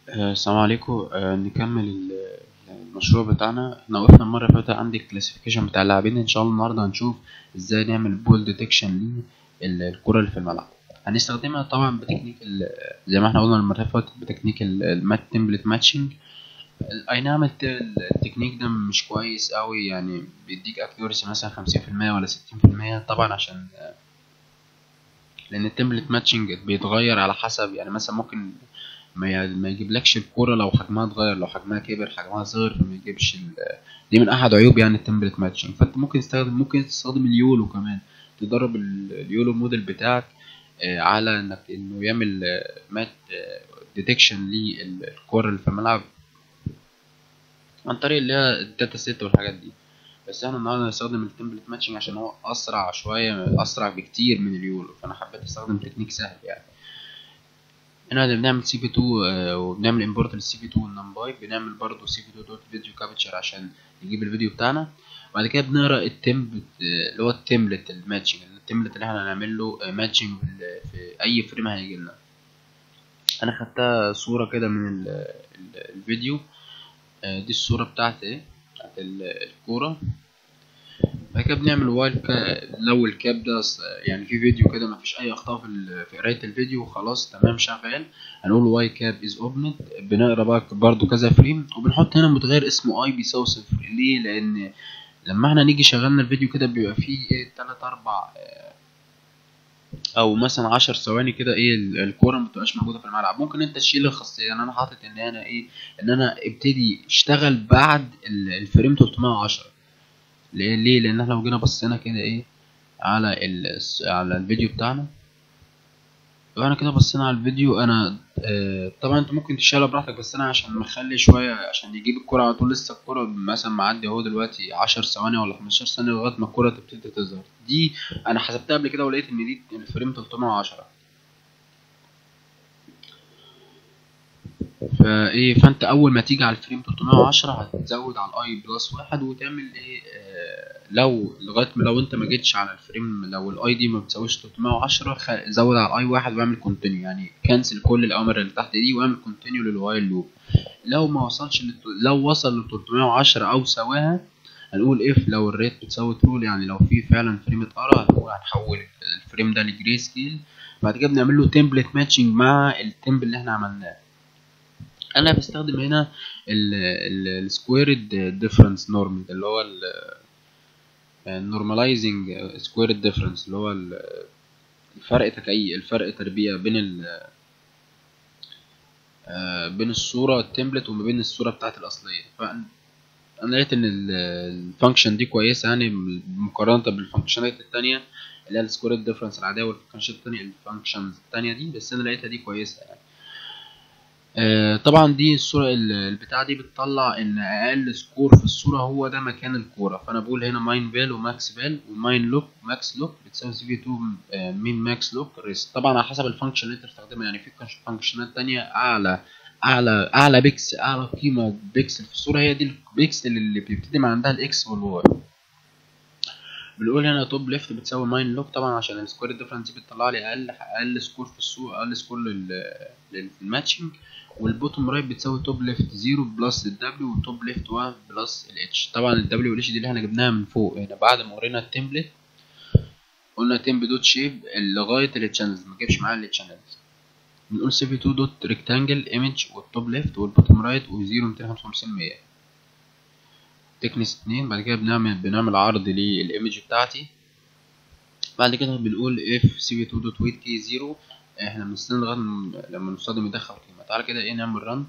آه، السلام عليكم آه، نكمل ال- المشروع بتاعنا احنا وقفنا المرة اللي فاتت عند الكلاسيفيكيشن بتاع اللاعبين ان شاء الله النهاردة هنشوف ازاي نعمل بول ديتكشن للكرة اللي في الملعب هنستخدمها طبعا بتكنيك ال- زي ما احنا قلنا المرة اللي فاتت بتكنيك المات تمبلت ماتشنج اي نعم الت- التكنيك ده مش كويس قوي يعني بيديك اكيورسي مثلا خمسين في المية ولا ستين في المية طبعا عشان آه، لان التمبلت ماتشنج بيتغير على حسب يعني مثلا ممكن ما ي- ما يجيبلكش الكوره لو حجمها اتغير لو حجمها كبر حجمها صغر فما يجيبش ال- دي من احد عيوب يعني التمبلت ماتشنج فانت ممكن تستخدم ممكن تستخدم اليولو كمان تدرب ال- اليولو موديل بتاعك آه، على انك انه يعمل مات ديتكشن للكوره اللي في الملعب عن طريق اللي هي الداتا سيت والحاجات دي بس احنا النهارده هنستخدم التمبلت ماتشنج عشان هو اسرع شويه اسرع بكتير من اليولو فانا حبيت استخدم تكنيك سهل يعني هنا اللي بنعمل سي في 2 وبنعمل امبورت للسي في 2 والنمباي بنعمل برضه سي في 2 دوت فيديو كابتشر عشان نجيب الفيديو بتاعنا بعد كده بنقرا التمبلت اللي هو التمبلت الماتشنج التمبلت اللي احنا هنعمل له ماتشنج في اي فريم هيجي لنا انا خدتها صوره كده من ال- ال- الفيديو آه، دي الصوره بتاعتي بتاعت ال- الكوره بعد كده بنعمل وايل كا... لو الكاب ده ص- يعني في فيديو كده مفيش اي اخطاء في, ال... في قرايه الفيديو خلاص تمام شغال هنقول واي كاب از اوبند بنقرا بقى برضو كذا فريم وبنحط هنا متغير اسمه اي بيساوي صفر ليه لان لما احنا نيجي شغلنا الفيديو كده بيبقى فيه ايه تلات اربع آه، او مثلا عشر ثواني كده ايه ال- الكوره مبتبقاش موجوده في الملعب ممكن انت تشيل الخاصيه يعني انا حاطط ان انا ايه ان انا ابتدي اشتغل بعد ال- الفريم 310 ليه ليه لان احنا لو جينا بصينا كده ايه على ال على الفيديو بتاعنا لو انا كده بصينا على الفيديو انا آه طبعا انت ممكن تشتغل براحتك بس انا عشان مخلي شويه عشان يجيب الكرة على طول لسه الكرة مثلا معدي اهو دلوقتي 10 ثواني ولا 15 ثانيه لغايه ما الكرة تبتدي تظهر دي انا حسبتها قبل كده ولقيت ان دي الفريم 310 فايه فانت اول ما تيجي على الفريم 310 هتزود على الاي بلس واحد وتعمل ايه آه لو لغايه ما لو انت ما جيتش على الفريم لو الاي دي ما بتساويش 310 خ... زود على الاي واحد واعمل كونتينيو يعني كنسل كل الاوامر اللي تحت دي واعمل كونتينيو للوايل لوب لو ما وصلش لل... لو وصل ل 310 او سواها هنقول اف لو الريت بتساوي ترول يعني لو في فعلا فريم اتقرا هنقول هنحول الفريم ده لجري سكيل بعد كده بنعمل له تمبلت ماتشنج مع التمبل اللي احنا عملناه انا بستخدم هنا السكويرد ديفرنس نورم اللي هو النورماليزنج سكويرد ديفرنس اللي هو ال- الفرق تكعيب الفرق تربيع بين ال آه، بين الصورة التمبلت وما بين الصورة بتاعت الأصلية فأنا أنا لقيت إن الفانكشن دي كويسة يعني مقارنة بالفانكشنات التانية اللي هي السكويرد ديفرنس العادية والفانكشنات التانية الفانكشنز التانية دي بس أنا لقيتها دي كويسة يعني آه، طبعا دي الصورة ال- البتاعة دي بتطلع ان اقل سكور في الصورة هو ده مكان الكورة فانا بقول هنا ماين فال وماكس فال وماين لوك ماكس لوك بتساوي سي في 2 مين ماكس لوك ريست طبعا على حسب الفانكشن اللي انت بتستخدمها يعني في فانكشنات تانية اعلى اعلى اعلى بيكس اعلى قيمة بيكسل في الصورة هي دي البيكسل اللي بيبتدي من عندها الاكس والواي بنقول هنا توب ليفت بتساوي ماين لوك طبعا عشان السكوير ديفرنس دي بتطلع لي اقل اقل سكور في الصورة اقل سكور لل للماتشنج والبوتوم رايت بتساوي توب ليفت 0 بلس الدبليو وتوب ليفت 1 بلس الاتش طبعا الدبليو والاتش دي اللي احنا جبناها من فوق هنا بعد ما ورينا التمبلت قلنا تمب دوت شيب لغايه التشانلز ما جابش معايا التشانلز بنقول سي في 2 دوت ريكتانجل ايمج والتوب ليفت والبوتوم رايت و0 255 100 تكنس 2 بعد كده بنعمل بنعمل عرض للايمج بتاعتي بعد كده بنقول اف سي في 2 دوت ويت كي 0 احنا بنستنى لغايه لما المستخدم يدخل قيمه تعالى كده ايه نعمل رن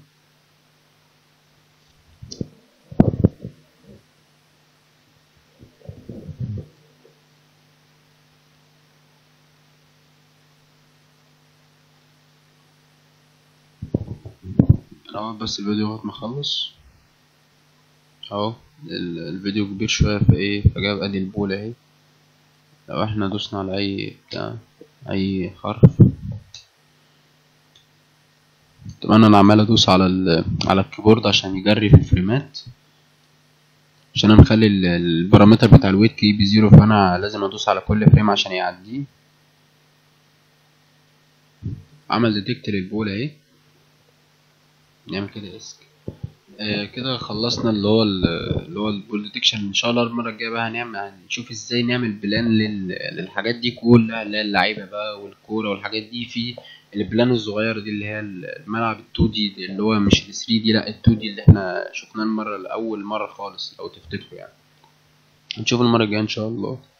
اهو بس الفيديو لغايه ما اخلص اهو ال- الفيديو كبير شويه فايه فجاب ادي البول اهي لو احنا دوسنا على اي بتاع اي حرف طبعا انا عمال ادوس على ال على الكيبورد عشان يجري في الفريمات عشان انا مخلي ال- البارامتر بتاع الويت كي بزيرو فانا لازم ادوس على كل فريم عشان يعديه عمل ديتكت للبول اهي نعمل كده اسك آه كده خلصنا اللي هو ال- اللي هو البول ديتكشن ان شاء الله المره الجايه بقى هنعمل هنشوف ازاي نعمل بلان لل- للحاجات دي كلها اللي هي اللعيبه بقى والكوره والحاجات دي في البلان الصغيره دي اللي هي الملعب ال2 دي اللي هو مش ال3 دي لا ال2 دي اللي احنا شفناه المره الاول مره خالص لو تفتكروا يعني هنشوف المره الجايه ان شاء الله